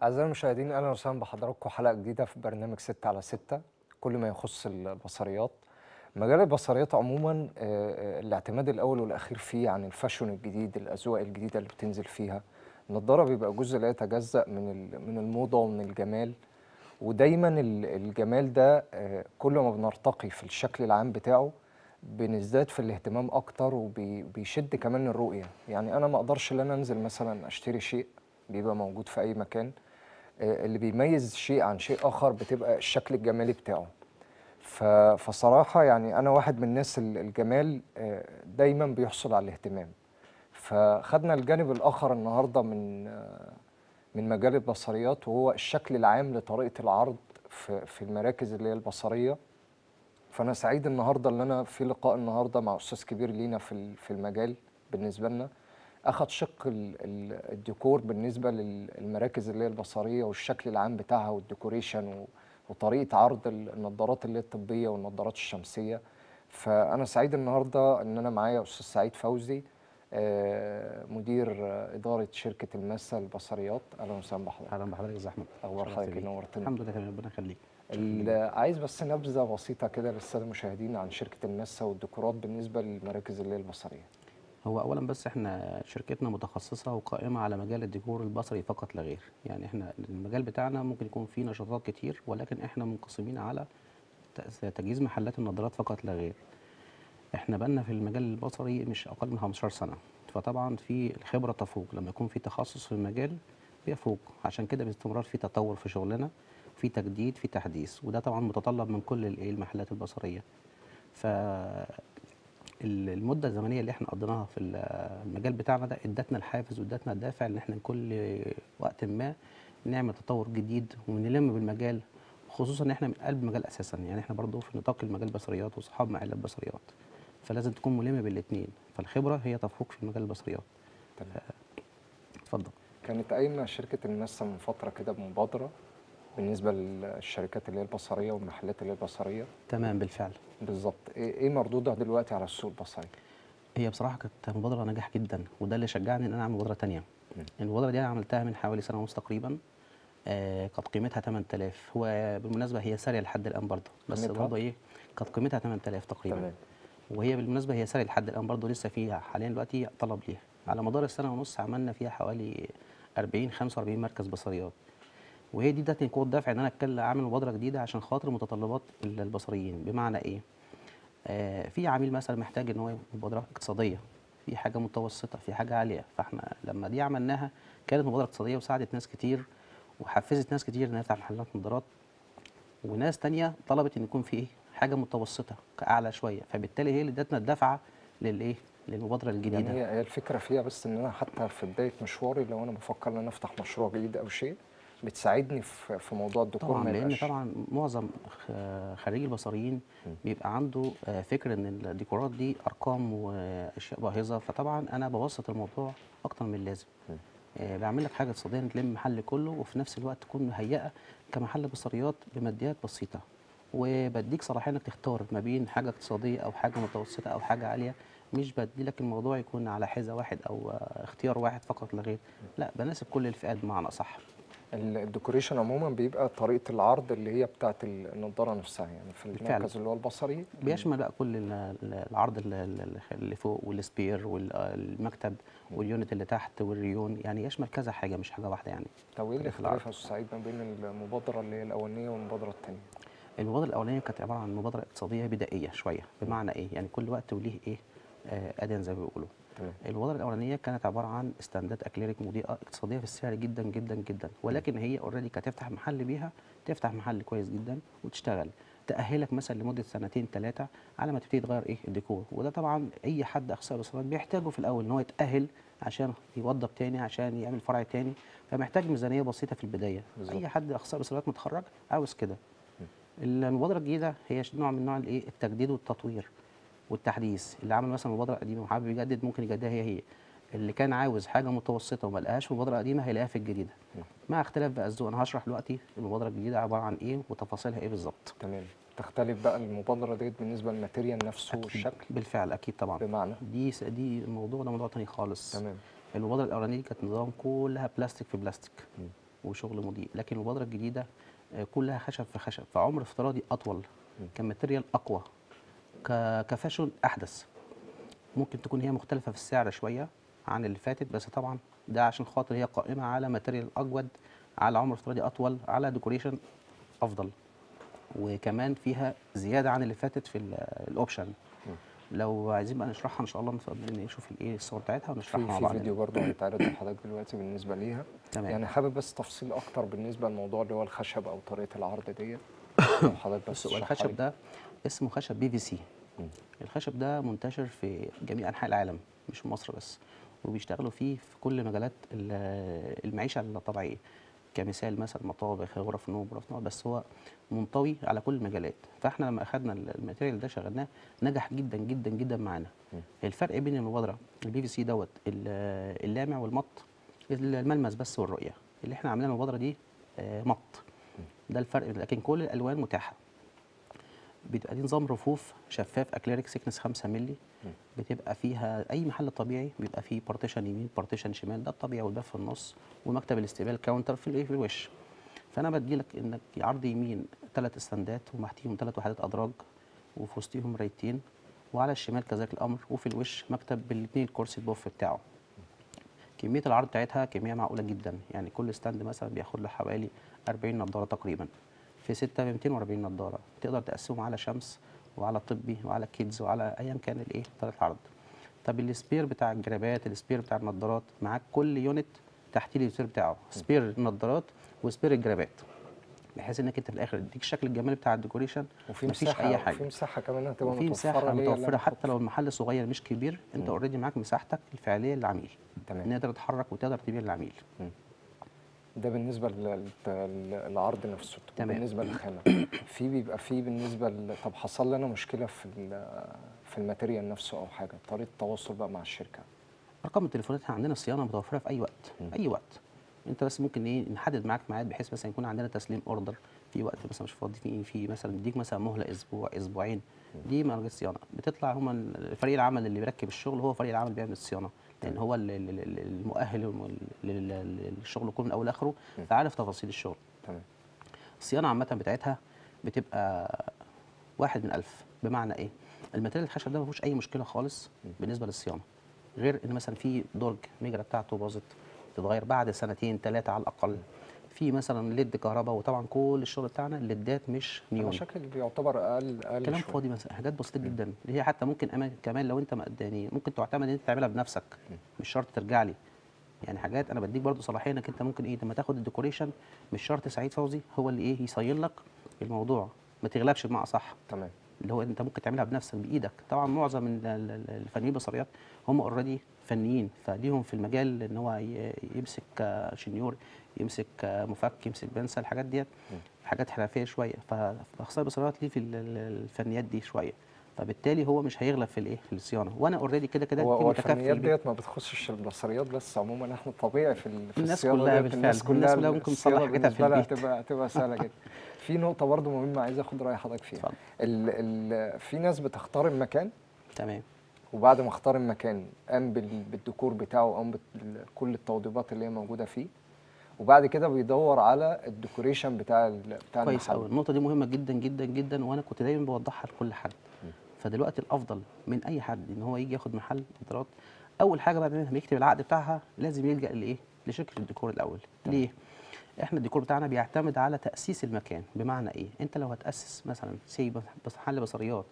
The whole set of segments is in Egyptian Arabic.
أعزائي المشاهدين أهلا وسهلا بحضراتكم حلقة جديدة في برنامج ستة على ستة كل ما يخص البصريات مجال البصريات عموما آه، آه، الاعتماد الأول والأخير فيه عن الفاشون الجديد الأذواق الجديدة اللي بتنزل فيها النضارة بيبقى جزء لا يتجزأ من ال- من الموضة ومن الجمال ودايما ال- الجمال ده آه، كل ما بنرتقي في الشكل العام بتاعه بنزداد في الاهتمام اكتر وبيشد كمان الرؤيه يعني انا ما اقدرش ان انا انزل مثلا اشتري شيء بيبقى موجود في اي مكان آه، اللي بيميز شيء عن شيء اخر بتبقى الشكل الجمالي بتاعه ف- فصراحه يعني انا واحد من الناس ال- الجمال آه، دايما بيحصل على الاهتمام فخدنا الجانب الاخر النهارده من آه، من مجال البصريات وهو الشكل العام لطريقه العرض في في المراكز اللي هي البصريه فانا سعيد النهارده ان انا في لقاء النهارده مع استاذ كبير لينا في ال- في المجال بالنسبه لنا اخذ شق ال- ال- الديكور بالنسبه للمراكز اللي هي البصريه والشكل العام بتاعها والديكوريشن و- وطريقه عرض ال- النظارات اللي هي الطبيه والنظارات الشمسيه فانا سعيد النهارده ان انا معايا استاذ سعيد فوزي آه، مدير آه، اداره شركه الماسه البصريات اهلا وسهلا بحضرتك اهلا بحضرتك يا استاذ احمد اخبار شرفت حضرتك بيك. نورتني الحمد لله تمام ربنا يخليك ال- عايز بس نبذه بسيطه كده للساده المشاهدين عن شركه الماسه والديكورات بالنسبه للمراكز اللي هي البصريه هو اولا بس احنا شركتنا متخصصه وقائمه على مجال الديكور البصري فقط لا غير يعني احنا المجال بتاعنا ممكن يكون فيه نشاطات كتير ولكن احنا منقسمين على ت- تجهيز محلات النظارات فقط لا غير احنا بقالنا في المجال البصري مش اقل من 15 سنه فطبعا في الخبره تفوق لما يكون في تخصص في المجال بيفوق عشان كده باستمرار في تطور في شغلنا في تجديد في تحديث وده طبعا متطلب من كل الإيه المحلات البصريه ف ال- المده الزمنيه اللي احنا قضيناها في ال- المجال بتاعنا ده ادتنا الحافز وادتنا الدافع ان احنا كل وقت ما نعمل تطور جديد ونلم بالمجال خصوصا ان احنا من قلب المجال اساسا يعني احنا برضو في نطاق المجال البصريات واصحاب محلات بصريات فلازم تكون ملم بالاثنين فالخبره هي تفوق في مجال البصريات تمام. اتفضل كانت قايمه شركه الماسه من فتره كده بمبادره بالنسبه للشركات اللي هي البصريه والمحلات اللي هي البصريه تمام بالفعل بالظبط ايه إيه مردودها دلوقتي على السوق البصري هي بصراحه كانت مبادره ناجحه جدا وده اللي شجعني ان انا اعمل مبادره تانية مم. المبادره دي انا عملتها من حوالي سنه ونص تقريبا آه كانت قيمتها 8000 هو بالمناسبه هي ساريه لحد الان برضه بس قيمتها؟ برضه ايه كانت قيمتها 8000 تقريبا تمام وهي بالمناسبه هي ساريه لحد الان برضه لسه فيها حاليا دلوقتي طلب ليها على مدار السنه ونص عملنا فيها حوالي 40 45 مركز بصريات وهي دي ادتني قوه دافع ان انا اتكلم اعمل مبادره جديده عشان خاطر متطلبات ال- البصريين بمعنى ايه آه في عميل مثلا محتاج ان هو يعمل مبادره اقتصاديه في حاجه متوسطه في حاجه عاليه فاحنا لما دي عملناها كانت مبادره اقتصاديه وساعدت ناس كتير وحفزت ناس كتير انها تفتح محلات نظارات وناس تانية طلبت ان يكون في ايه حاجه متوسطه اعلى شويه فبالتالي هي اللي ادتنا الدفعه للايه للمبادره الجديده يعني هي هي الفكره فيها بس ان انا حتى في بدايه مشواري لو انا بفكر ان انا افتح مشروع جديد او شيء بتساعدني في في موضوع الديكور طبعا ما لان يبقاش- طبعا معظم خ- خريجي البصريين مم. بيبقى عنده آه، فكر ان الديكورات دي ارقام واشياء باهظه فطبعا انا ببسط الموضوع اكتر من اللازم مم. آه، بعمل لك حاجه اقتصاديه تلم المحل كله وفي نفس الوقت تكون مهيئه كمحل بصريات بماديات بسيطه وبديك صلاحيه انك تختار ما بين حاجه اقتصاديه او حاجه متوسطه او حاجه عاليه مش بدي لك الموضوع يكون على حذاء واحد او آه، اختيار واحد فقط لا غير لا بناسب كل الفئات بمعنى اصح ال- الديكوريشن عموما بيبقى طريقه العرض اللي هي بتاعه النضاره نفسها يعني في بالفعل. المركز اللي هو البصري بيشمل بقى كل ال- ال- العرض ال- ال- اللي فوق والسبير والمكتب واليونت اللي تحت والريون يعني يشمل كذا حاجه مش حاجه واحده يعني طب ايه طريقة العرض. الاختلاف يا استاذ سعيد ما بين المبادره اللي هي الاولانيه والمبادره الثانيه المبادره الاولانيه كانت عباره عن مبادره اقتصاديه بدائيه شويه بمعنى ايه يعني كل وقت وليه ايه آه اذان زي ما بيقولوا تمام المبادره الاولانيه كانت عباره عن استندات اكليريك مضيئه اقتصاديه في السعر جدا جدا جدا ولكن هي اوريدي كانت تفتح محل بيها تفتح محل كويس جدا وتشتغل تاهلك مثلا لمده سنتين ثلاثه على ما تبتدي تغير ايه الديكور وده طبعا اي حد اخصائي بصريات بيحتاجه في الاول ان هو يتاهل عشان يوظف تاني عشان يعمل فرع تاني فمحتاج ميزانيه بسيطه في البدايه بالظبط. اي حد اخصائي بصريات متخرج عاوز كده المبادره الجديده هي نوع من نوع الايه التجديد والتطوير والتحديث اللي عمل مثلا مبادره قديمه وحابب يجدد ممكن يجددها هي هي اللي كان عاوز حاجه متوسطه وما لقاهاش في المبادره القديمه هيلاقيها في الجديده مع اختلاف بقى الذوق انا هشرح دلوقتي المبادره الجديده عباره عن ايه وتفاصيلها ايه بالظبط تمام تختلف بقى المبادره ديت بالنسبه للماتيريال نفسه أكيد. والشكل بالفعل اكيد طبعا بمعنى دي س- دي الموضوع ده موضوع تاني خالص تمام المبادره الاولانيه دي كانت نظام كلها بلاستيك في بلاستيك مم. وشغل مضيء لكن المبادره الجديده آه، كلها خشب في خشب فعمر افتراضي اطول كماتيريال اقوى ك- كفاشون احدث ممكن تكون هي مختلفه في السعر شويه عن اللي فاتت بس طبعا ده عشان خاطر هي قائمه على ماتيريال اجود على عمر افتراضي اطول على ديكوريشن افضل وكمان فيها زياده عن اللي فاتت في ال- الاوبشن لو عايزين بقى نشرحها ان شاء الله نفضل نشوف الايه الصور بتاعتها ونشرحها في مع في بعض فيديو برضه هيتعرض لحضرتك دلوقتي بالنسبه ليها تمام. يعني حابب بس تفصيل اكتر بالنسبه للموضوع اللي هو الخشب او طريقه العرض ديت لو حضرتك بس بص هو تشرحها الخشب لي. ده اسمه خشب بي في سي الخشب ده منتشر في جميع انحاء العالم مش في مصر بس وبيشتغلوا فيه في كل مجالات ال- المعيشه الطبيعيه كمثال مثلا مطابخ غرف نوم غرف نوم بس هو منطوي على كل المجالات فاحنا لما اخذنا ال- الماتيريال ده شغلناه نجح جدا جدا جدا معانا الفرق بين المبادره البي في سي دوت ال- اللامع والمط الملمس بس والرؤيه اللي احنا عاملينها المبادره دي آه، مط ده الفرق لكن كل الالوان متاحه بيبقى دي نظام رفوف شفاف اكليريك سيكنس 5 مللي بتبقى فيها اي محل طبيعي بيبقى فيه بارتيشن يمين بارتيشن شمال ده الطبيعي والباب في النص ومكتب الاستقبال كاونتر في الايه في الوش فانا بدي لك انك عرض يمين ثلاث استندات وتحتيهم ثلاث وحدات ادراج وفي وسطهم رايتين وعلى الشمال كذلك الامر وفي الوش مكتب بالاثنين الكرسي البوف بتاعه كميه العرض بتاعتها كميه معقوله جدا يعني كل ستاند مثلا بياخد له حوالي 40 نضاره تقريبا في 6 ب 240 نضاره تقدر تقسمهم على شمس وعلى طبي وعلى كيدز وعلى ايا كان الايه طريقه العرض طب السبير بتاع الجرابات السبير بتاع النضارات معاك كل يونت تحتيه السبير بتاعه سبير النضارات وسبير الجرابات بحيث انك انت في الاخر تديك الشكل الجمالي بتاع الديكوريشن وفي مفيش مساحه اي حاجه وفي مساحه كمان هتبقى وفي متوفره مساحه ليا اللي متوفره أنا حتى أحط لو المحل صغير مش كبير انت اوريدي معاك مساحتك الفعليه للعميل تمام. نقدر تتحرك وتقدر تبيع للعميل ده بالنسبه لل- لل- للعرض نفسه طب تمام. بالنسبه للخامه في بيبقى في بالنسبه ل... طب حصل لنا مشكله في ال- في الماتيريال نفسه او حاجه طريقه التواصل بقى مع الشركه ارقام التليفونات إحنا عندنا صيانه متوفره في اي وقت اي وقت انت بس ممكن ايه نحدد معاك ميعاد بحيث مثلا يكون عندنا تسليم اوردر في وقت مثلا مش فاضي فيه في مثلا نديك مثلا مهله اسبوع اسبوعين دي مرجع صيانه بتطلع هم فريق العمل اللي بيركب الشغل هو فريق العمل بيعمل الصيانه لان هو ال- ال- ال- المؤهل والم- لل- لل- للشغل كله من اول لاخره فعارف تفاصيل الشغل تمام الصيانه عامه بتاعتها بتبقى واحد من ألف بمعنى ايه الماتيريال الخشب ده ما فيهوش اي مشكله خالص بالنسبه للصيانه غير ان مثلا في درج ميجرا بتاعته باظت تتغير بعد سنتين ثلاثه على الاقل في مثلا ليد كهرباء وطبعا كل الشغل بتاعنا الليدات مش نيون المشاكل اللي يعتبر اقل اقل كلام شوية. فاضي مثلا حاجات بسيطه جدا اللي هي حتى ممكن أمان كمان لو انت مقداني ممكن تعتمد ان انت تعملها بنفسك مش شرط ترجع لي يعني حاجات انا بديك برضو صلاحيه انك انت ممكن ايه لما تاخد الديكوريشن مش شرط سعيد فوزي هو اللي ايه يصين لك الموضوع ما تغلبش بمعنى صح تمام اللي هو انت ممكن تعملها بنفسك بايدك طبعا معظم ال- ال- ال- الفنيين البصريات هم اوريدي فنيين فليهم في المجال ان هو ي- يمسك آه، شنيور يمسك آه، مفك يمسك بنسل الحاجات ديت حاجات حرفيه شويه ف- فاخصائي البصريات ليه في ال- ال- الفنيات دي شويه فبالتالي هو مش هيغلب في الايه في الصيانه وانا اوريدي كده كده هو في هو متكفل الفنيات بيه. ديت ما بتخصش البصريات بس عموما احنا طبيعي في, ال- في الناس الصيانه كلها ديت بالفعل. الناس كلها الناس كلها ممكن تصلح الصيانة حاجتها في بالنسبة لها البيت. هتبقى هتبقى سهله جدا في نقطه برضو مهمه عايز اخد راي حضرتك فيها اتفضل. ال ال في ناس بتختار المكان تمام وبعد ما اختار المكان قام بال- بالديكور بتاعه قام بكل التوضيبات اللي هي موجوده فيه وبعد كده بيدور على الديكوريشن بتاع ال- بتاع كويس المحل قوي النقطه دي مهمه جدا جدا جدا وانا كنت دايما بوضحها لكل حد فدلوقتي الافضل من اي حد ان هو يجي ياخد محل نظارات اول حاجه بعد ما يكتب العقد بتاعها لازم يلجا لايه لشركه الديكور الاول ليه احنا الديكور بتاعنا بيعتمد على تاسيس المكان بمعنى ايه انت لو هتاسس مثلا سي بس محل بصريات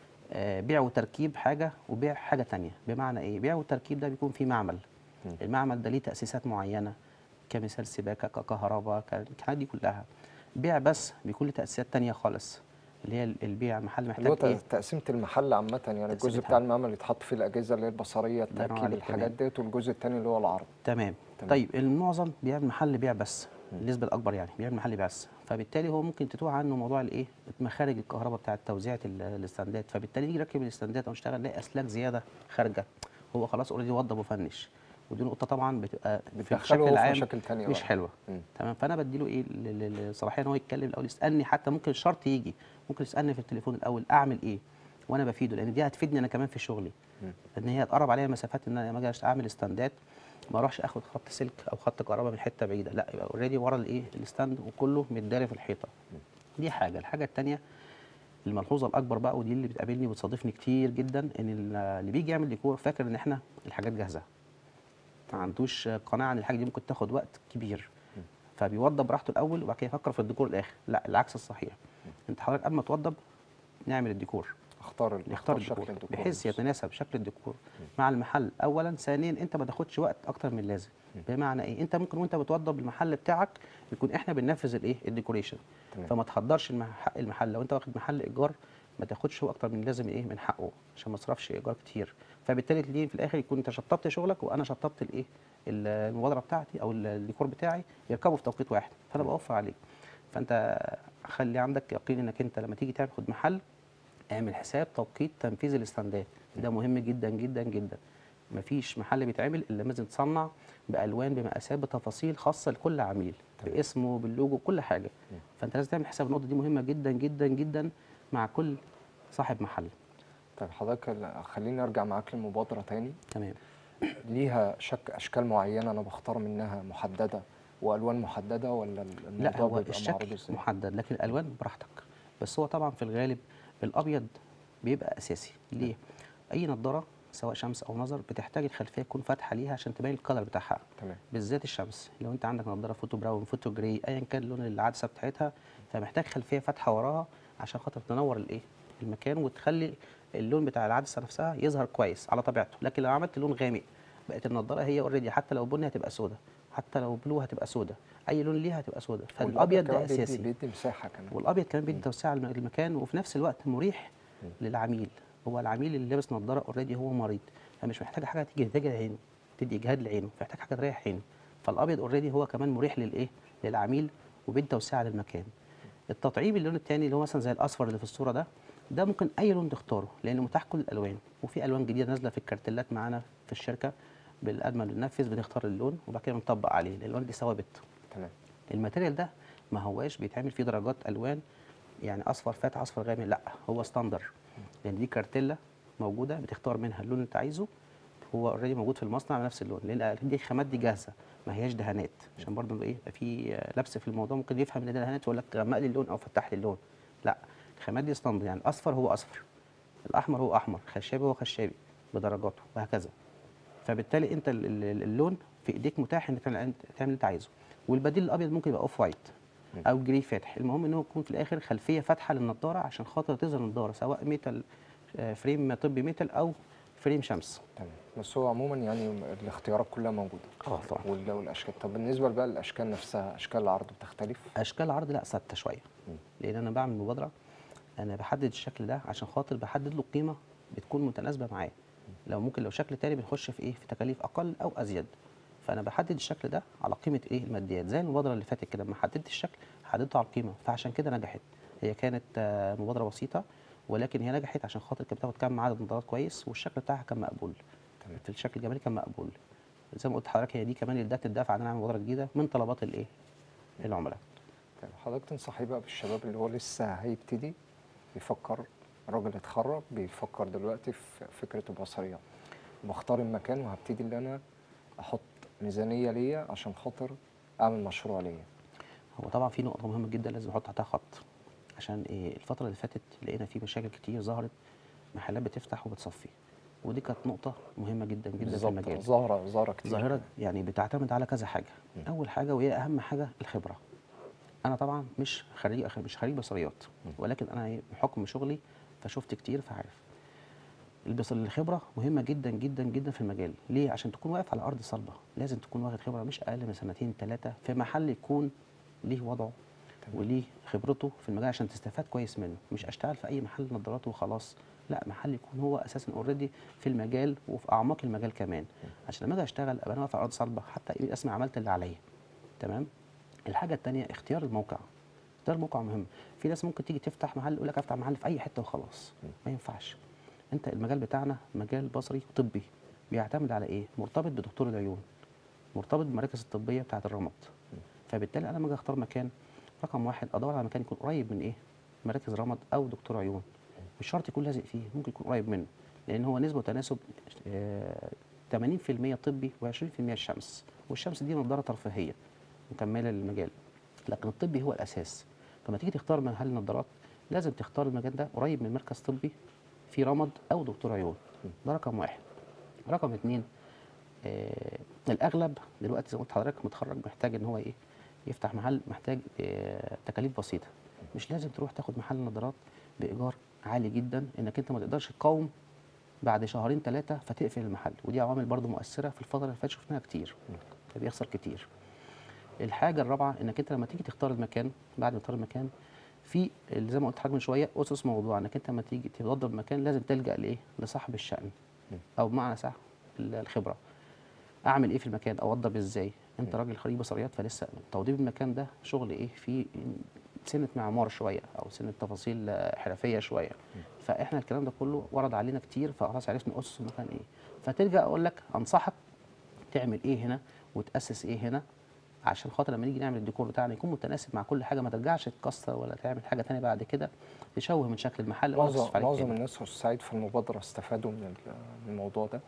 آه، بيع وتركيب حاجه وبيع حاجه تانية بمعنى ايه بيع والتركيب ده بيكون فيه معمل المعمل ده ليه تاسيسات معينه كمثال سباكه ككهرباء ك- الحاجات دي كلها بيع بس بيكون له تاسيسات تانية خالص اللي هي البيع محل اللي هو محتاج ايه تقسيمه المحل عامه يعني الجزء تقسيمتها. بتاع المعمل يتحط فيه الاجهزه اللي هي البصريه ينور التركيب عليك، الحاجات تمام. ديت والجزء الثاني اللي هو العرض تمام. تمام. طيب المعظم بيعمل محل بيع بس النسبه الاكبر يعني بيعمل محل بيع بس فبالتالي هو ممكن تتوه عنه موضوع الايه مخارج الكهرباء بتاعه توزيعه ال- الاستندات فبالتالي يجي يركب الاستندات او يشتغل يلاقي اسلاك زياده خارجه هو خلاص اوريدي وضب وفنش ودي نقطه طبعا بتبقى في بتدخله الشكل هو في العام مشاكل تانية مش بقى. حلوه مم. تمام فانا بديله ايه ال- ال- الصلاحيه ان هو يتكلم الاول يسالني حتى ممكن شرط يجي ممكن يسالني في التليفون الاول اعمل ايه وانا بفيده لان دي هتفيدني انا كمان في شغلي مم. لان هي هتقرب عليا مسافات ان انا لما اجي اعمل استندات ما اروحش اخد خط سلك او خط كهرباء من حته بعيده لا يبقى اوريدي ورا الايه الستاند وكله متداري في الحيطه دي حاجه الحاجه الثانيه الملحوظه الاكبر بقى ودي اللي بتقابلني وبتصادفني كتير جدا ان ال- اللي بيجي يعمل ديكور فاكر ان احنا الحاجات جاهزه ما عندوش قناعه ان الحاجه دي ممكن تاخد وقت كبير فبيوضب براحته الاول وبعد كده يفكر في الديكور الاخر لا العكس الصحيح انت حضرتك قبل ما توضب نعمل الديكور اختار ال- نختار شكل الديكور الديكور بحيث نفسه. يتناسب شكل الديكور مع المحل اولا ثانيا انت ما تاخدش وقت اكتر من اللازم بمعنى ايه انت ممكن وانت بتوضب المحل بتاعك يكون احنا بننفذ الايه الديكوريشن تمام. فما تحضرش المح- حق المحل لو انت واخد محل ايجار ما تاخدش هو اكتر من اللازم ايه من حقه عشان ما تصرفش ايجار كتير فبالتالي تلاقيه في الاخر يكون انت شطبت شغلك وانا شطبت الايه المبادره بتاعتي او الديكور بتاعي يركبوا في توقيت واحد فانا بوفر عليك فانت خلي عندك يقين انك انت لما تيجي تاخد محل اعمل حساب توقيت تنفيذ الاستندات ده مهم جدا جدا جدا مفيش محل بيتعمل الا لازم تصنع بالوان بمقاسات بتفاصيل خاصه لكل عميل باسمه باللوجو كل حاجه فانت لازم تعمل حساب النقطه دي مهمه جدا جدا جدا مع كل صاحب محل طيب حضرتك ال- خليني ارجع معاك للمبادره تاني تمام ليها شك اشكال معينه انا بختار منها محدده والوان محدده ولا ال- الموضوع لا هو بيبقى معروض الشكل ازاي؟ محدد لكن الالوان براحتك بس هو طبعا في الغالب الابيض بيبقى اساسي ليه اي نظاره سواء شمس او نظر بتحتاج الخلفيه تكون فاتحه ليها عشان تبين الكلر بتاعها تمام بالذات الشمس لو انت عندك نظاره فوتو براون فوتو جراي ايا كان لون العدسه بتاعتها فمحتاج خلفيه فاتحه وراها عشان خاطر تنور الايه المكان وتخلي اللون بتاع العدسه نفسها يظهر كويس على طبيعته لكن لو عملت لون غامق بقت النضاره هي اوريدي حتى لو بني هتبقى سودة حتى لو بلو هتبقى سودة اي لون ليها هتبقى سودة فالابيض كمان ده بيدي- اساسي بيدي مساحه كمان والابيض كمان بيدي توسعه للم- للمكان وفي نفس الوقت مريح للعميل هو العميل اللي لابس نظاره اوريدي هو مريض فمش محتاج حاجه تيجي تيجي عينه تدي اجهاد لعينه فمحتاج حاجه تريح عينه فالابيض اوريدي هو كمان مريح للايه للعميل وبيدي توسعه للمكان التطعيم اللون الثاني اللي هو مثلا زي الاصفر اللي في الصوره ده ده ممكن اي لون تختاره لانه متاح كل الالوان وفي الوان جديده نازله في الكارتلات معانا في الشركه بالقدمه اللي بننفذ بنختار اللون وبعد كده بنطبق عليه الالوان دي ثوابت تمام الماتيريال ده ما هواش بيتعمل فيه درجات الوان يعني اصفر فاتح اصفر غامق لا هو ستاندر لان دي كارتيلا موجوده بتختار منها اللون اللي انت عايزه هو اوريدي موجود في المصنع بنفس اللون لان دي الخامات دي جاهزه ما هياش دهانات عشان برضه ايه يبقى في آه، لبس في الموضوع ممكن يفهم ان ده دهانات ويقول لك غمق لي اللون او فتح لي اللون لا الخامات دي ستاندر يعني الاصفر هو اصفر الاحمر هو احمر خشابي هو خشابي بدرجاته وهكذا فبالتالي انت ال- ال- اللون في ايديك متاح انك تعمل تعمل اللي انت عايزه والبديل الابيض ممكن يبقى اوف وايت او جري فاتح المهم ان هو يكون في الاخر خلفيه فاتحه للنضاره عشان خاطر تظهر النضاره سواء ميتال آه، فريم طبي ميتال او فريم شمس تمام بس هو عموما يعني الاختيارات كلها موجوده اه طبعا وال- والاشكال طب بالنسبه بقى للاشكال نفسها اشكال العرض بتختلف اشكال العرض لا ثابته شويه لان انا بعمل مبادره انا بحدد الشكل ده عشان خاطر بحدد له قيمه بتكون متناسبه معاه لو ممكن لو شكل تاني بنخش في ايه في تكاليف اقل او ازيد فانا بحدد الشكل ده على قيمه ايه الماديات زي المبادره اللي فاتت كده لما حددت الشكل حددته على القيمه فعشان كده نجحت هي كانت آه، مبادره بسيطه ولكن هي نجحت عشان خاطر كانت بتاخد كم عدد نظارات كويس والشكل بتاعها كان مقبول تمام. في الشكل الجمالي كان مقبول زي ما قلت لحضرتك هي دي كمان اللي ادت الدفعه ان انا اعمل مبادره جديده من طلبات الايه العملاء طيب حضرتك تنصحي بقى بالشباب اللي هو لسه هيبتدي بيفكر راجل اتخرج بيفكر دلوقتي في فكره البصريات بختار المكان وهبتدي ان انا احط ميزانيه ليا عشان خاطر اعمل مشروع ليا هو طبعا في نقطة مهمة جدا لازم نحط تحتها خط عشان إيه الفترة اللي فاتت لقينا في مشاكل كتير ظهرت محلات بتفتح وبتصفي ودي كانت نقطة مهمة جدا جدا في بالظبط المجال ظاهره ظاهره كتير ظاهرة يعني بتعتمد على كذا حاجة أول حاجة وهي أهم حاجة الخبرة أنا طبعا مش خريج مش خريج بصريات ولكن أنا إيه بحكم شغلي فشفت كتير فعارف البصر الخبرة مهمة جدا جدا جدا في المجال ليه؟ عشان تكون واقف على أرض صلبة لازم تكون واخد خبرة مش أقل من سنتين ثلاثة في محل يكون ليه وضعه وليه خبرته في المجال عشان تستفاد كويس منه مش اشتغل في اي محل نظارات وخلاص لا محل يكون هو اساسا اوريدي في المجال وفي اعماق المجال كمان عشان لما اجي اشتغل ابقى انا واقف على ارض صلبه حتى يبقى اسمي عملت اللي عليا تمام الحاجه الثانيه اختيار الموقع اختيار الموقع مهم في ناس ممكن تيجي تفتح محل يقول لك افتح محل في اي حته وخلاص ما ينفعش انت المجال بتاعنا مجال بصري وطبي بيعتمد على ايه مرتبط بدكتور العيون مرتبط بالمراكز الطبيه بتاعه الرمد فبالتالي انا لما اجي اختار مكان رقم واحد ادور على مكان يكون قريب من ايه مراكز رمد او دكتور عيون مش شرط يكون لازق فيه ممكن يكون قريب منه لان هو نسبه وتناسب آه، 80% طبي و20% الشمس والشمس دي نظاره ترفيهيه مكمله للمجال لكن الطبي هو الاساس فلما تيجي تختار محل النظارات لازم تختار المكان ده قريب من مركز طبي في رمد او دكتور عيون ده رقم واحد رقم اتنين آه الاغلب دلوقتي زي ما قلت لحضرتك متخرج محتاج ان هو ايه يفتح محل محتاج آه تكاليف بسيطه مش لازم تروح تاخد محل نظارات بايجار عالي جدا انك انت ما تقدرش تقاوم بعد شهرين ثلاثه فتقفل المحل ودي عوامل برضو مؤثره في الفتره اللي فاتت شفناها كتير فبيخسر كتير الحاجه الرابعه انك انت لما تيجي تختار المكان بعد ما تختار المكان في اللي زي ما قلت لحضرتك من شويه اسس موضوع انك انت لما تيجي توضب مكان لازم تلجا لايه لصاحب الشأن او بمعنى صح الخبره اعمل ايه في المكان اوضب ازاي انت راجل خريج بصريات فلسه توضيب المكان ده شغل ايه في سنه معمار شويه او سنه تفاصيل آه، حرفيه شويه فاحنا الكلام ده كله ورد علينا كتير فخلاص عرفنا اسس المكان ايه فترجع اقول لك انصحك تعمل ايه هنا وتاسس ايه هنا عشان خاطر لما نيجي نعمل الديكور بتاعنا يكون متناسب مع كل حاجه ما ترجعش تكسر ولا تعمل حاجه تانية بعد كده تشوه من شكل المحل ولا معظم تصرف عليه معظم تاني. الناس يا أستاذ سعيد في المبادره استفادوا من ال- من الموضوع ده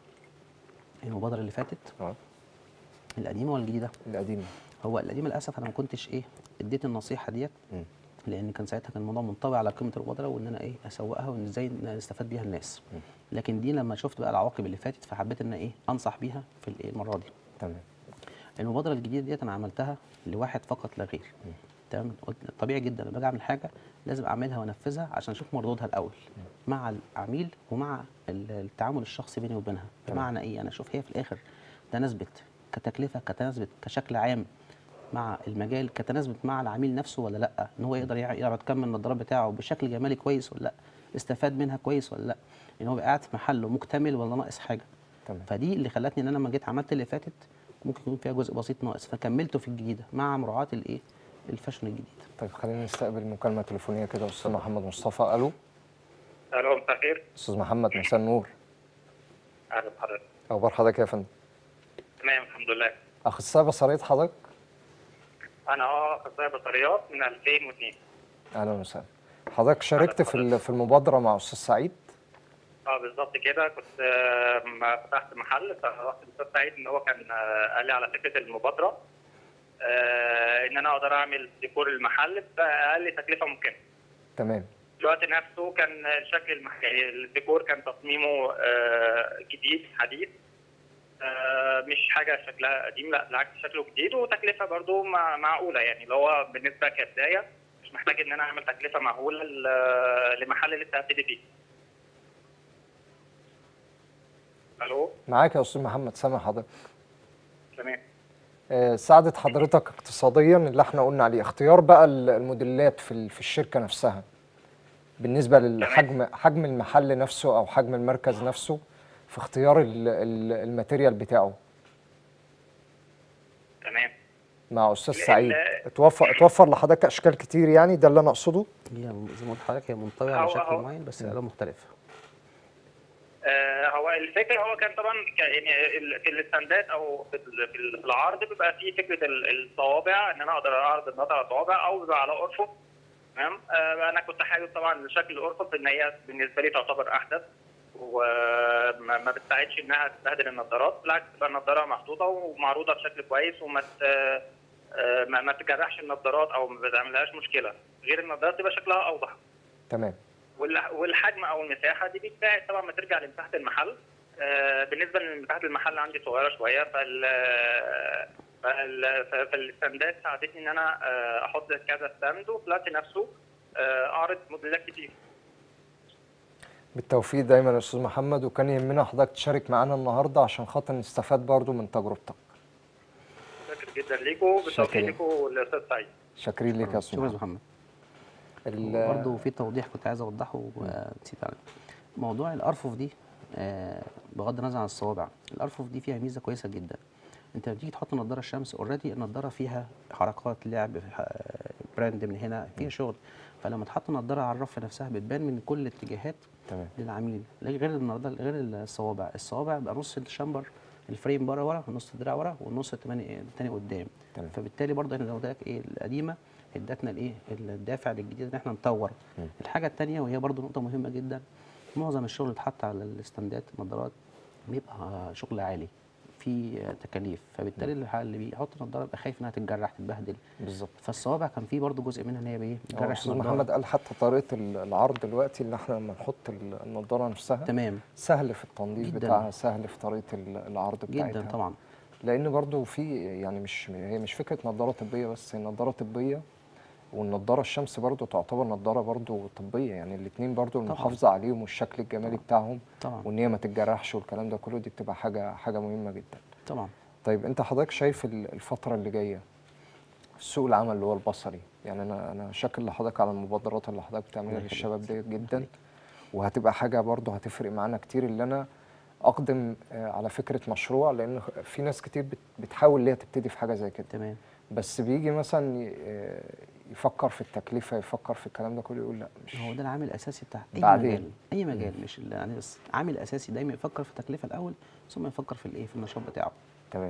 المبادره اللي فاتت اه القديمه ولا الجديده القديمه هو القديم للاسف انا ما كنتش ايه اديت النصيحه ديت مم. لان كان ساعتها كان الموضوع منطبع على قيمه المبادره وان انا ايه اسوقها وان ازاي نستفاد بيها الناس لكن دي لما شفت بقى العواقب اللي فاتت فحبيت ان أنا ايه انصح بيها في الإيه المره دي تمام المبادره الجديده ديت انا عملتها لواحد فقط لا غير تمام قلت طبيعي جدا لما باجي اعمل حاجه لازم اعملها وانفذها عشان اشوف مردودها الاول مع العميل ومع ال- التعامل الشخصي بيني وبينها بمعنى ايه انا اشوف هي في الاخر تناسبت كتكلفه كتناسبت كشكل عام مع المجال كتناسبت مع العميل نفسه ولا لا ان هو يقدر يع- يقدر يكمل النظارات بتاعه بشكل جمالي كويس ولا لا استفاد منها كويس ولا لا ان هو بقى قاعد في محله مكتمل ولا ناقص حاجه تمام فدي اللي خلتني ان انا لما جيت عملت اللي فاتت ممكن يكون فيها جزء بسيط ناقص فكملته في الجديده مع مراعاه الايه الفاشن الجديد طيب خلينا نستقبل مكالمه تليفونيه كده استاذ محمد مصطفى الو الو مساء الخير استاذ محمد مساء النور اهلا بحضرتك اخبار حضرتك يا فندم تمام الحمد لله اخصائي بصريه حضرتك انا اه اخصائي بطاريات من 2002 اهلا وسهلا حضرتك شاركت في ال- في المبادره مع استاذ سعيد اه بالظبط كده كنت آه، ما فتحت محل فرحت للاستاذ سعيد ان هو كان آه، قال لي على فكره المبادره آه، ان انا اقدر اعمل ديكور المحل باقل تكلفه ممكنه تمام في الوقت نفسه كان شكل المح... يعني الديكور كان تصميمه آه، جديد حديث آه، مش حاجه شكلها قديم لا بالعكس شكله جديد وتكلفه برضو مع- معقوله يعني اللي هو بالنسبه كبدايه مش محتاج ان انا اعمل تكلفه معقوله ل- لمحل لسه هبتدي فيه. الو معاك يا استاذ محمد سامع حضرتك تمام آه، ساعدت حضرتك اقتصاديا اللي احنا قلنا عليه اختيار بقى ال- الموديلات في ال- في الشركه نفسها بالنسبه للحجم حجم المحل نفسه او حجم المركز نفسه في اختيار ال- ال- الماتيريال بتاعه تمام مع استاذ ال- سعيد اتوفر اتوفر لحضرتك اشكال كتير يعني ده اللي انا اقصده هي زي ما قلت لحضرتك هي منطويه على هو- شكل هو- معين بس الوان مختلفه آه، هو الفكره هو كان طبعا ك- يعني ال- في الستاندات او في ال- في ال- في العرض بيبقى فيه فكره ال- الصوابع ان انا اقدر اعرض النظر على صوابع او بيبقى على ارفف تمام آه، انا كنت حابب طبعا شكل الارفف ان هي بالنسبه لي تعتبر احدث وما ما بتساعدش انها تستهدر النظارات بالعكس تبقى النظاره محطوطه ومعروضه بشكل كويس وما ت- آه، ما ما تجرحش النظارات او ما بتعملهاش مشكله غير النظارات تبقى شكلها اوضح تمام والح- والحجم او المساحه دي بتساعد طبعا ما ترجع لمساحه المحل آه، بالنسبه لمساحه المحل عندي صغيره شويه فال فال- ف- فالستاندات ساعدتني ان انا آه، احط كذا ستاند وفي الوقت نفسه آه، اعرض موديلات كتير بالتوفيق دايما يا استاذ محمد وكان يهمنا حضرتك تشارك معانا النهارده عشان خاطر نستفاد برضو من تجربتك شاكر جدا ليكم بالتوفيق شاكرين. ليكم والاستاذ سعيد شاكرين ليك يا استاذ شكرا يا محمد محمد ال- برضه في توضيح كنت عايز اوضحه ونسيت عليه موضوع الارفف دي آه، بغض النظر عن الصوابع الارفف دي فيها ميزه كويسه جدا انت لما تيجي تحط نظاره الشمس اوريدي النظاره فيها حركات لعب آه، براند من هنا فيها شغل فلما تحط نظاره على الرف نفسها بتبان من كل الاتجاهات تمام للعميل غير النظاره غير الصوابع الصوابع بيبقى نص الشامبر الفريم بره ورا ونص الدراع ورا والنص التاني التاني قدام تمام. فبالتالي برضه انا زي ما قلت لك ايه القديمه ادتنا الايه الدافع للجديد ان احنا نطور الحاجه الثانيه وهي برضو نقطه مهمه جدا معظم الشغل اللي اتحط على الاستندات النظارات بيبقى شغل عالي في تكاليف فبالتالي اللي اللي بيحط نظاره بيبقى خايف انها تتجرح تتبهدل بالظبط فالصوابع كان في برضو جزء منها ان هي بايه هو بتجرح استاذ النضارة. محمد قال حتى طريقه ال- العرض دلوقتي اللي احنا لما نحط ال- النضاره نفسها تمام سهل في التنظيف جداً. بتاعها سهل في طريقه ال- العرض بتاعتها جدا طبعا لان برضو في يعني مش هي مش فكره نظاره طبيه بس هي نظاره طبيه والنضاره الشمس برضو تعتبر نضاره برضو طبيه يعني الاثنين برضو المحافظه عليهم والشكل الجمالي بتاعهم طبعا وان هي ما تتجرحش والكلام ده كله دي بتبقى حاجه حاجه مهمه جدا طبعا طيب انت حضرتك شايف ال- الفتره اللي جايه في سوق العمل اللي هو البصري يعني انا انا شاكر لحضرتك على المبادرات اللي حضرتك بتعملها الله يخليك. للشباب ديت الله جدا يخليك. وهتبقى حاجه برضه هتفرق معانا كتير اللي انا اقدم آه، على فكره مشروع لان في ناس كتير بت- بتحاول ان هي تبتدي في حاجه زي كده تمام بس بيجي مثلا ي- آه، يفكر في التكلفه يفكر في الكلام ده كله يقول لا مش هو ده العامل الاساسي بتاع اي بعدين. مجال اي مجال مش ال- يعني بس عامل اساسي دايما يفكر في التكلفه الاول ثم يفكر في الايه في النشاط بتاعه تمام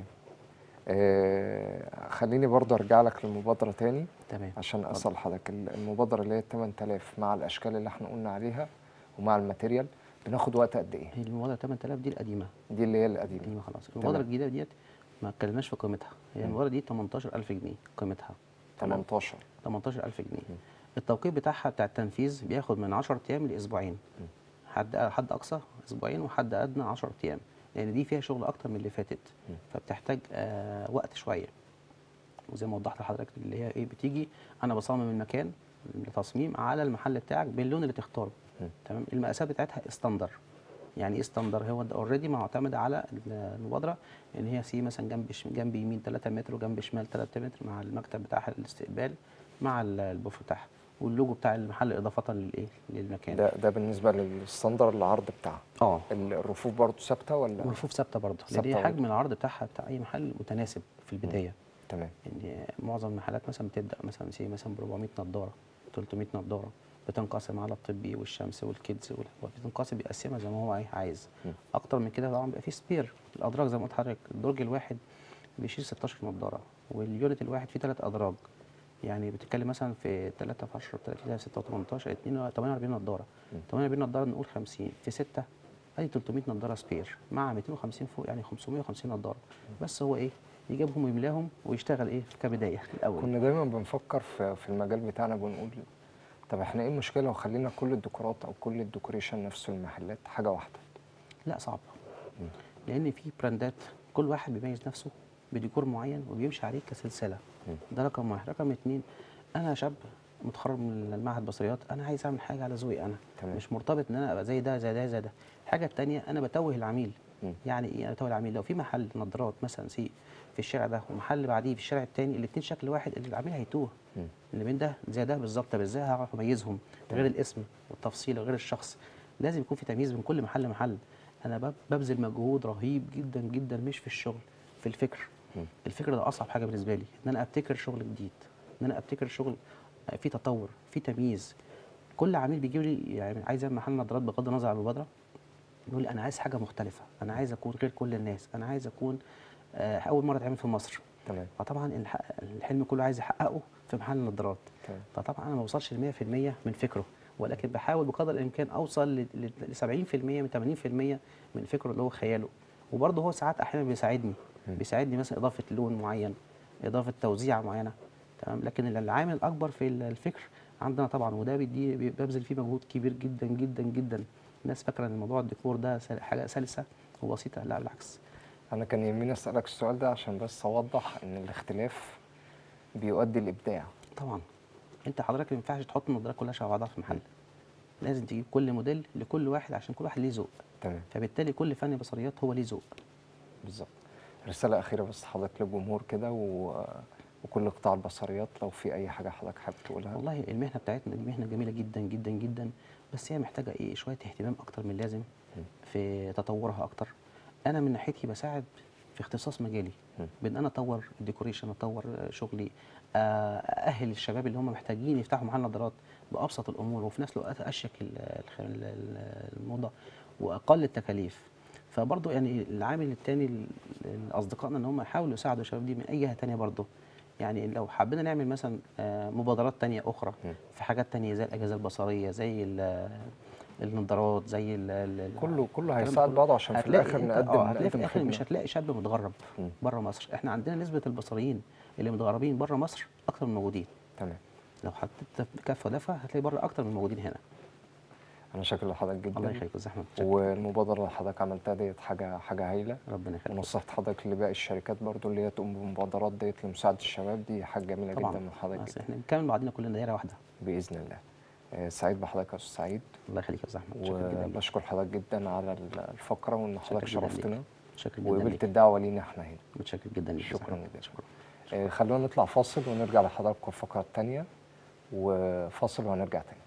آه خليني برضه ارجع لك للمبادره تاني تمام عشان اسال لحضرتك ال- المبادره اللي هي 8000 مع الاشكال اللي احنا قلنا عليها ومع الماتيريال بناخد وقت قد ايه هي المبادره 8000 دي القديمه دي اللي هي القديمه القديمه خلاص المبادره الجديده ديت ما اتكلمناش في قيمتها هي المبادره دي 18000 جنيه قيمتها تمام 18 18000 جنيه التوقيت بتاعها بتاع التنفيذ بياخد من 10 ايام لاسبوعين حد حد اقصى اسبوعين وحد ادنى 10 ايام لان دي فيها شغل اكتر من اللي فاتت فبتحتاج آه وقت شويه وزي ما وضحت لحضرتك اللي هي ايه بتيجي انا بصمم المكان التصميم على المحل بتاعك باللون اللي تختاره تمام المقاسات بتاعتها استندر يعني ايه استندر هو اوريدي معتمده على المبادره ان هي سي مثلا جنب ش- جنب يمين 3 متر وجنب شمال 3 متر مع المكتب بتاعها الاستقبال مع ال- البوف بتاعها واللوجو بتاع المحل اضافه للايه للمكان ده ده بالنسبه للستاندر العرض بتاعها اه ال- الرفوف برضه ثابته ولا والرفوف ثابته برضه لان ثابتة هي برضه. حجم العرض بتاعها بتاع اي محل متناسب في البدايه تمام يعني معظم المحلات مثلا بتبدا مثلا سي مثلا ب 400 نضاره 300 نضاره بتنقسم على الطبي والشمس والكيدز وال- بتنقسم بيقسمها زي ما هو إيه عايز م. اكتر من كده طبعا بيبقى في سبير الادراج زي ما قلت لحضرتك الدرج الواحد بيشيل 16 نضاره واليونت الواحد فيه ثلاث ادراج يعني بتتكلم مثلا في 3 في 10 30 في 6 18 2 48 نضاره 48 نضاره نقول 50 في 6 ادي 300 نضاره سبير مع 250 فوق يعني 550 نضاره بس هو ايه يجيبهم ويملاهم ويشتغل ايه كبدايه الاول كنا دايما بنفكر في في المجال بتاعنا بنقول طب احنا ايه المشكله لو خلينا كل الديكورات او كل الديكوريشن نفسه المحلات حاجه واحده لا صعب لان في براندات كل واحد بيميز نفسه بديكور معين وبيمشي عليه كسلسله ده رقم واحد رقم اتنين انا شاب متخرج من المعهد بصريات انا عايز اعمل حاجه على ذوقي انا تمام. مش مرتبط ان انا ابقى زي ده زي ده زي ده الحاجه التانيه انا بتوه العميل مم. يعني ايه انا بتوه العميل لو في محل نظارات مثلا سي في الشارع ده ومحل بعديه في الشارع التاني الاثنين شكل واحد العميل هيتوه مم. اللي بين ده زي ده بالظبط طب ازاي هعرف اميزهم غير الاسم والتفصيل غير الشخص لازم يكون في تمييز من كل محل لمحل انا بب- ببذل مجهود رهيب جدا جدا مش في الشغل في الفكر مم. الفكر ده اصعب حاجه بالنسبه لي ان انا ابتكر شغل جديد ان انا ابتكر شغل آه، فيه تطور فيه تمييز كل عميل بيجيب لي يعني عايز اعمل محل نظارات بغض النظر عن المبادره يقول لي انا عايز حاجه مختلفه انا عايز اكون غير كل الناس انا عايز اكون آه، اول مره اتعمل في مصر تمام فطبعا الح- الحلم كله عايز يحققه في محل النظارات تمام فطبعا انا ما بوصلش ل 100% من فكره ولكن بحاول بقدر الامكان اوصل ل ل- ل 70% من 80% من فكره اللي هو خياله وبرضه هو ساعات احيانا بيساعدني بيساعدني مثلا اضافه لون معين اضافه توزيع معينه تمام لكن العامل الاكبر في ال- الفكر عندنا طبعا وده بيدي بي- ببذل فيه مجهود كبير جدا جدا جدا الناس فاكره ان موضوع الديكور ده سل- حاجه سلسه وبسيطه لا بالعكس انا كان يهمني اسالك السؤال ده عشان بس اوضح ان الاختلاف بيؤدي الابداع طبعا انت حضرتك ما ينفعش تحط النضاره كلها شبه بعضها في محل لازم تجيب كل موديل لكل واحد عشان كل واحد ليه ذوق تمام فبالتالي كل فن بصريات هو ليه ذوق بالظبط رساله اخيره بس حضرتك للجمهور كده و... وكل قطاع البصريات لو في اي حاجه حضرتك حابب تقولها والله المهنه بتاعتنا دي مهنه جميله جدا جدا جدا بس هي محتاجه ايه شويه اهتمام اكتر من اللازم في تطورها اكتر انا من ناحيتي بساعد في اختصاص مجالي م. بان انا اطور الديكوريشن اطور آه، شغلي آه، ااهل الشباب اللي هم محتاجين يفتحوا محل نظارات بابسط الامور وفي نفس الوقت اشيك ال- الخ- ال- ال- الموضه واقل التكاليف فبرضه يعني العامل الثاني لاصدقائنا ان هم يحاولوا يساعدوا الشباب دي من اي جهه ثانيه برضه يعني لو حبينا نعمل مثلا آه، مبادرات تانية اخرى مم. في حاجات تانية زي الاجهزه البصريه زي ال- النظارات زي ال- ال- كله كله الكلام ده هيساعد كله. بعضه عشان في هتلاقي الاخر انت- نقدم اه هتلاقي في نقدم الاخر مش خدمة. هتلاقي شاب متغرب مم. بره مصر احنا عندنا نسبه البصريين اللي متغربين بره مصر اكتر من موجودين تمام لو حطيت كفه ودفه هتلاقي بره اكتر من موجودين هنا انا شاكر لحضرتك جدا الله يخليك يا استاذ احمد شكراً. والمبادره اللي حضرتك عملتها ديت حاجه حاجه هايله ربنا يخليك ونصيحه حضرتك لباقي الشركات برضو اللي هي تقوم بالمبادرات ديت لمساعده الشباب دي حاجه جميله طبعا جدا من حضرتك بس جدا احنا بنكمل بعضنا كلنا دايره واحده باذن الله آه، سعيد بحضرتك يا استاذ سعيد الله يخليك يا استاذ احمد شكرا جدا ليك وبشكر حضرتك جدا على ال- الفقره وان حضرتك شكرا جدا شرفتنا ليك شكرا جدا وقبلت ليك الدعوه لينا احنا هنا متشكر جدا ليك يا أستاذ شكرا أحمد. جدا. شكرا آه، خلونا نطلع فاصل ونرجع لحضراتكم الفقره الثانيه وفاصل وهنرجع تاني